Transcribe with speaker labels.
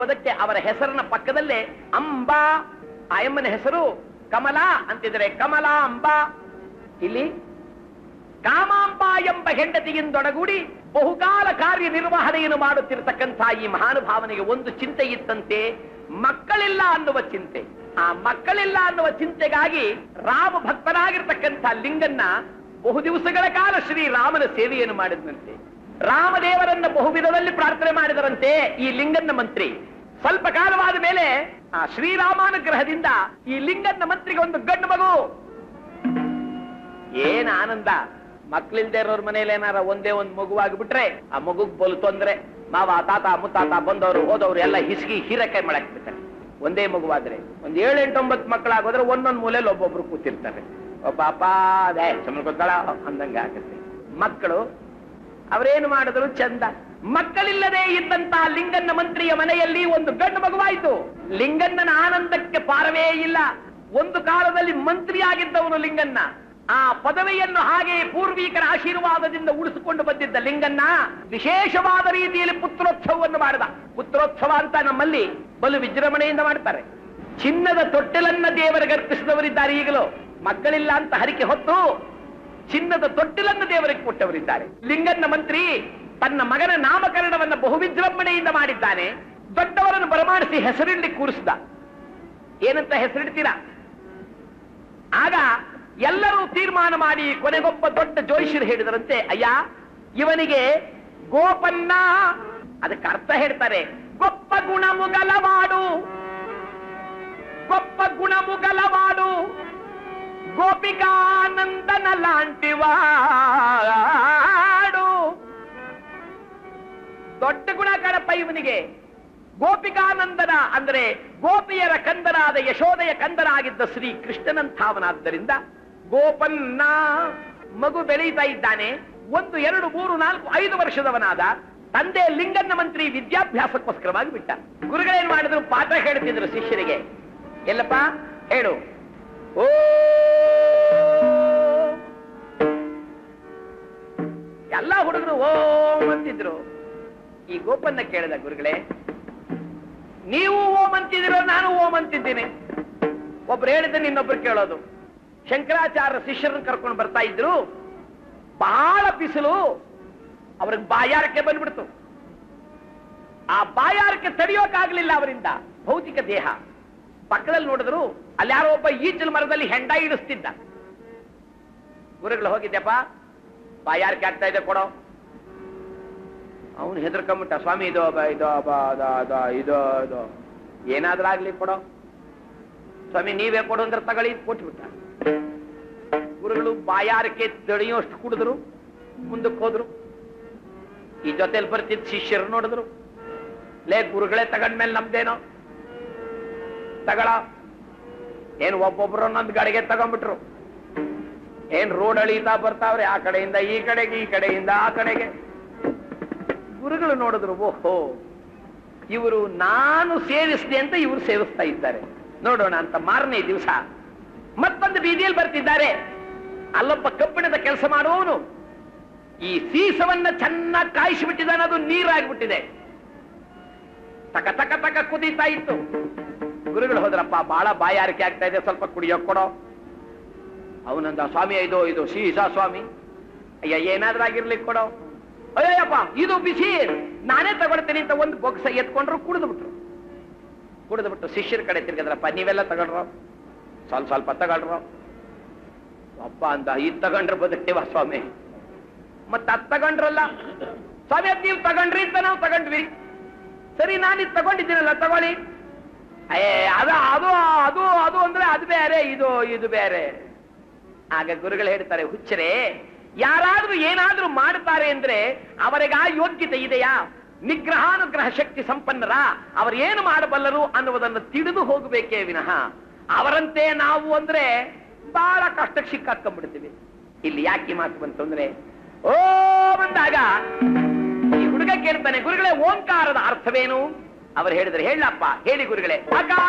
Speaker 1: ಅದಕ್ಕೆ ಅವರ ಹೆಸರಿನ ಪಕ್ಕದಲ್ಲೇ ಅಂಬಾ ಆ ಎಮ್ಮನ ಹೆಸರು ಕಮಲಾ ಅಂತಿದ್ರೆ ಕಮಲಾ ಅಂಬಾ ಇಲ್ಲಿ ಕಾಮಾಂಬ ಎಂಬ ಹೆಂಡತಿಯಿಂದೊಡಗೂಡಿ ಬಹುಕಾಲ ಕಾರ್ಯನಿರ್ವಹಣೆಯನ್ನು ಮಾಡುತ್ತಿರತಕ್ಕಂಥ ಈ ಮಹಾನುಭಾವನೆಗೆ ಒಂದು ಚಿಂತೆ ಇತ್ತಂತೆ ಮಕ್ಕಳಿಲ್ಲ ಅನ್ನುವ ಚಿಂತೆ ಆ ಮಕ್ಕಳಿಲ್ಲ ಅನ್ನುವ ಚಿಂತೆಗಾಗಿ ರಾಮ ಭಕ್ತನಾಗಿರ್ತಕ್ಕಂಥ ಲಿಂಗನ್ನ ಬಹು ದಿವಸಗಳ ಕಾಲ ಶ್ರೀರಾಮನ ಸೇವೆಯನ್ನು ಮಾಡಿದಂತೆ ರಾಮದೇವರನ್ನ ಬಹುವಿಧದಲ್ಲಿ ಪ್ರಾರ್ಥನೆ ಮಾಡಿದರಂತೆ ಈ ಲಿಂಗನ್ನ ಮಂತ್ರಿ ಸ್ವಲ್ಪ ಕಾಲವಾದ ಮೇಲೆ ಆ ಶ್ರೀರಾಮಾನುಗ್ರಹದಿಂದ ಈ ಲಿಂಗನ್ನ ಮಂತ್ರಿಗೆ ಒಂದು ಗಂಡು ಮಗು ಏನ್ ಆನಂದ ಮಕ್ಳಿಲ್ದೇ ಇರೋರ್ ಮನೇಲಿ ಏನಾರ ಒಂದೇ ಒಂದ್ ಮಗುವಾಗಿಬಿಟ್ರೆ ಆ ಮಗುಗ್ ಬೋಲು ತೊಂದ್ರೆ ಮಾವ ತಾತ ಮುತ್ತಾತ ಬಂದವರು ಹೋದವ್ರು ಎಲ್ಲ ಹಿಸ್ಗಿ ಹೀರಕಾಯಿ ಮಾಡಕ್ ಬಿಡ್ತಾರೆ ಒಂದೇ ಮಗುವಾದ್ರೆ ಒಂದ್ ಏಳು ಎಂಟೊಂಬತ್ತು ಮಕ್ಕಳಾಗೋದ್ರೆ ಒಂದೊಂದ್ ಮೂಲೆಯಲ್ಲಿ ಒಬ್ಬೊಬ್ರು ಕೂತಿರ್ತಾರೆ ಒಬ್ಬ ಅಪ್ಪ ಅದೇ ಸುಮ್ಮನೆ ಗೊತ್ತಳ ಅಂದಂಗ ಆಗುತ್ತೆ ಮಕ್ಕಳು ಅವರೇನು ಮಾಡಿದ್ರು ಚಂದ ಮಕ್ಕಳಿಲ್ಲದೆ ಇದ್ದಂತ ಲಿಂಗನ್ನ ಮಂತ್ರಿಯ ಮನೆಯಲ್ಲಿ ಒಂದು ಗಂಡು ಮಗುವಾಯಿತು ಲಿಂಗಣ್ಣನ ಆನಂದಕ್ಕೆ ಪಾರವೇ ಇಲ್ಲ ಒಂದು ಕಾಲದಲ್ಲಿ ಮಂತ್ರಿಯಾಗಿದ್ದವನು ಲಿಂಗನ್ನ ಆ ಪದವಿಯನ್ನು ಹಾಗೆ ಪೂರ್ವಿಕರ ಆಶೀರ್ವಾದದಿಂದ ಉಳಿಸಿಕೊಂಡು ಬಂದಿದ್ದ ಲಿಂಗನ್ನ ವಿಶೇಷವಾದ ರೀತಿಯಲ್ಲಿ ಪುತ್ರೋತ್ಸವವನ್ನು ಮಾಡಿದ ಪುತ್ರೋತ್ಸವ ಅಂತ ನಮ್ಮಲ್ಲಿ ಬಲು ವಿಜೃಂಭಣೆಯಿಂದ ಮಾಡ್ತಾರೆ ಚಿನ್ನದ ತೊಟ್ಟಿಲನ್ನ ದೇವರಿಗೆ ಅರ್ಪಿಸಿದವರಿದ್ದಾರೆ ಈಗಲೂ ಮಕ್ಕಳಿಲ್ಲ ಅಂತ ಹರಿಕೆ ಹೊತ್ತು ಚಿನ್ನದ ತೊಟ್ಟಿಲನ್ನು ದೇವರಿಗೆ ಕೊಟ್ಟವರಿದ್ದಾರೆ ಲಿಂಗನ್ನ ಮಂತ್ರಿ ತನ್ನ ಮಗನ ನಾಮಕರಣವನ್ನ ಬಹು ವಿಜೃಂಭಣೆಯಿಂದ ಮಾಡಿದ್ದಾನೆ ದೊಡ್ಡವರನ್ನು ಬರಮಾಡಿಸಿ ಹೆಸರಿಡಿ ಕೂರಿಸಿದ ಏನಂತ ಹೆಸರಿಡ್ತೀರಾ ಆಗ ಎಲ್ಲರೂ ತೀರ್ಮಾನ ಮಾಡಿ ಕೊನೆಗೊಬ್ಬ ದೊಡ್ಡ ಜೋಯಿಷರು ಹೇಳಿದರಂತೆ ಅಯ್ಯ ಇವನಿಗೆ ಗೋಪನ್ನ ಅದಕ್ಕೆ ಅರ್ಥ ಹೇಳ್ತಾರೆ ಗೊಪ್ಪ ಗುಣ ಮುಗಲವಾಡು ಗೊಪ್ಪ ಗುಣ ಮುಗಲವಾಡು ಗೋಪಿಕಾನಂದನ ಲಾಂಟಿವಾಡು ದೊಡ್ಡ ಗುಣ ಕಣಪ್ಪ ಇವನಿಗೆ ಗೋಪಿಕಾನಂದನ ಅಂದ್ರೆ ಗೋಪಿಯರ ಕಂದನಾದ ಯಶೋದಯ ಕಂದನಾಗಿದ್ದ ಶ್ರೀ ಕೃಷ್ಣನಂಥವನಾದ್ದರಿಂದ ಗೋಪನ್ನ ಮಗು ಬೆಳೀತಾ ಇದ್ದಾನೆ ಒಂದು ಎರಡು ಮೂರು ನಾಲ್ಕು ಐದು ವರ್ಷದವನಾದ ತಂದೆ ಲಿಂಗನ್ನ ಮಂತ್ರಿ ವಿದ್ಯಾಭ್ಯಾಸಕ್ಕೋಸ್ಕರವಾಗಿ ಬಿಟ್ಟ ಗುರುಗಳೇನ್ ಮಾಡಿದ್ರು ಪಾಠ ಹೇಳ್ತಿದ್ರು ಶಿಷ್ಯರಿಗೆ ಎಲ್ಲಪ್ಪ ಹೇಳು ಓ ಎಲ್ಲ ಹುಡುಗರು ಓಂ ಅಂತಿದ್ರು ಈ ಗೋಪನ್ನ ಕೇಳಿದ ಗುರುಗಳೇ ನೀವು ಓಂ ಅಂತಿದಿರೋ ನಾನು ಓಂ ಅಂತಿದ್ದೀನಿ ಒಬ್ರು ಹೇಳಿದ್ರೆ ಇನ್ನೊಬ್ರು ಕೇಳೋದು ಶಂಕರಾಚಾರ್ಯ ಶಿಷ್ಯರನ್ನ ಕರ್ಕೊಂಡು ಬರ್ತಾ ಇದ್ರು ಬಹಳ ಬಿಸಿಲು ಅವ್ರಿಗೆ ಬಾಯಾರಕ್ಕೆ ಬಂದ್ಬಿಡ್ತು ಆ ಬಾಯಾರಕ್ಕೆ ತಡೆಯೋಕಾಗ್ಲಿಲ್ಲ ಅವರಿಂದ ಭೌತಿಕ ದೇಹ ಪಕ್ಕದಲ್ಲಿ ನೋಡಿದ್ರು ಅಲ್ಲಿ ಯಾರೋ ಒಬ್ಬ ಈಚಲು ಮರದಲ್ಲಿ ಹೆಂಡ ಇಡಿಸ್ತಿದ್ದ ಗುರುಗಳು ಹೋಗಿದ್ದೆಪ್ಪ ಬಾಯಾರಿಕೆ ಆಗ್ತಾ ಇದೆ ಕೊಡೋ ಅವನು ಹೆದರ್ಕೊಂಬಿಟ್ಟ ಸ್ವಾಮಿ ಇದು ಬ- ಇದು ಬ- ಅದು- ಅದು- ಇದು ಇದು ಏನಾದ್ರೂ ಆಗ್ಲಿ ಕೊಡೋ ಸ್ವಾಮಿ ನೀವೇ ಕೊಡು ಅಂದ್ರೆ ತಗೊಳ್ಳಿ ಕೊಟ್ಬಿಟ್ಟ ಗುರುಗಳು ಬಾಯಾರಿಕೆ ತಡೆಯುವಷ್ಟು ಕುಡಿದ್ರು ಮುಂದಕ್ಕೆ ಹೋದ್ರು ಈ ಜೊತೆಲಿ ಬರ್ತಿದ್ದ ಶಿಷ್ಯರು ನೋಡಿದ್ರು ಲೇ ಗುರುಗಳೇ ತಗೊಂಡ್ಮೇಲೆ ನಮ್ದೇನೋ ತಗಳ ಏನ್ ಒಬ್ಬೊಬ್ರು ಒಂದೊಂದು ಗಾಡಿಗೆ ತಗೊಂಡ್ಬಿಟ್ರು ಏನ್ ರೋಡ್ ಅಳೀತಾ ಬರ್ತಾವ್ರೆ ಆ ಕಡೆಯಿಂದ ಈ ಕಡೆಗೆ ಈ ಕಡೆಯಿಂದ ಆ ಕಡೆಗೆ ಗುರುಗಳು ನೋಡಿದ್ರು ಓಹೋ ಇವರು ನಾನು ಸೇವಿಸಿದೆ ಅಂತ ಇವರು ಸೇವಿಸ್ತಾ ಇದ್ದಾರೆ ನೋಡೋಣ ಅಂತ ಮಾರನೇ ದಿವಸ ಮತ್ತೊಂದು ಬೀದಿಯಲ್ಲಿ ಬರ್ತಿದ್ದಾರೆ ಅಲ್ಲೊಬ್ಬ ಕಬ್ಬಿಣದ ಕೆಲಸ ಮಾಡುವವನು ಈ ಸೀಸವನ್ನ ಚೆನ್ನಾಗಿ ಕಾಯಿಸಿಬಿಟ್ಟಿದ್ದಾನೆ ಅದು ನೀರಾಗ್ಬಿಟ್ಟಿದೆ ತಕ ತಕ ತಕ ಕುದೀತಾ ಇತ್ತು ಗುರುಗಳು ಹೋದ್ರಪ್ಪ ಬಹಳ ಬಾಯಾರಿಕೆ ಆಗ್ತಾ ಇದೆ ಸ್ವಲ್ಪ ಕುಡಿಯೋಕ್ ಕೊಡೋ ಅವನಂದ ಸ್ವಾಮಿ ಇದು ಇದು ಸೀಸ ಸ್ವಾಮಿ ಅಯ್ಯ ಏನಾದ್ರೂ ಆಗಿರ್ಲಿಕ್ಕೆ ಕೊಡೋ ಅಯ್ಯಪ್ಪ ಇದು ಬಿಸಿ ನಾನೇ ತಗೊಳ್ತೀನಿ ಅಂತ ಒಂದು ಬೊಕ್ಸ ಎತ್ಕೊಂಡ್ರು ಕುಡಿದು ಬಿಟ್ರು ಕುಡಿದು ಬಿಟ್ಟು ಶಿಷ್ಯರ ಕಡೆ ತಿರ್ಗದ್ರಪ್ಪ ನೀವೆಲ್ಲ ತಗೊಂಡ್ರು ಸ್ವಲ್ಪ ಸ್ವಲ್ಪ ತಗೊಳ್ರು ಅಪ್ಪ ಅಂತ ಇದ್ ತಗೊಂಡ್ರೆ ಬದುಕ್ತೀವ ಸ್ವಾಮಿ ಮತ್ತ ಅದ್ ತಗೊಂಡ್ರಲ್ಲ ಸ್ವಾಮಿ ಅದ್ ನೀವು ತಗೊಂಡ್ರಿ ಅಂತ ನಾವು ತಗೊಂಡ್ವಿ ಸರಿ ನಾನು ಇದು ತಗೊಂಡಿದ್ದೀನಲ್ಲ ತಗೊಳ್ಳಿ ಏ ಅದ ಅದು ಅದು ಅದು ಅಂದ್ರೆ ಅದು ಬೇರೆ ಇದು ಇದು ಬೇರೆ ಆಗ ಗುರುಗಳು ಹೇಳ್ತಾರೆ ಹುಚ್ಚರೇ ಯಾರಾದ್ರೂ ಏನಾದ್ರೂ ಮಾಡ್ತಾರೆ ಅಂದ್ರೆ ಅವರಿಗೆ ಆ ಯೋಗ್ಯತೆ ಇದೆಯಾ ನಿಗ್ರಹಾನುಗ್ರಹ ಶಕ್ತಿ ಸಂಪನ್ನರ ಅವರು ಏನು ಮಾಡಬಲ್ಲರು ಅನ್ನುವುದನ್ನು ತಿಳಿದು ಹೋಗಬೇಕೇ ವಿನಃ ಅವರಂತೆ ನಾವು ಅಂದ್ರೆ ಬಹಳ ಕಷ್ಟಕ್ಕೆ ಸಿಕ್ಕಾಕೊಂಡ್ಬಿಡ್ತೀವಿ ಇಲ್ಲಿ ಯಾಕೆ ಈ ಮಾತು ಬಂತು ಅಂದ್ರೆ ಓ ಬಂದಾಗ ಈ ಹುಡುಗ ಕೇಳ್ತಾನೆ ಗುರುಗಳೇ ಓಂಕಾರದ ಅರ್ಥವೇನು ಅವರು ಹೇಳಿದ್ರೆ ಹೇಳಪ್ಪ ಹೇಳಿ ಗುರುಗಳೇ ಅಕಾರ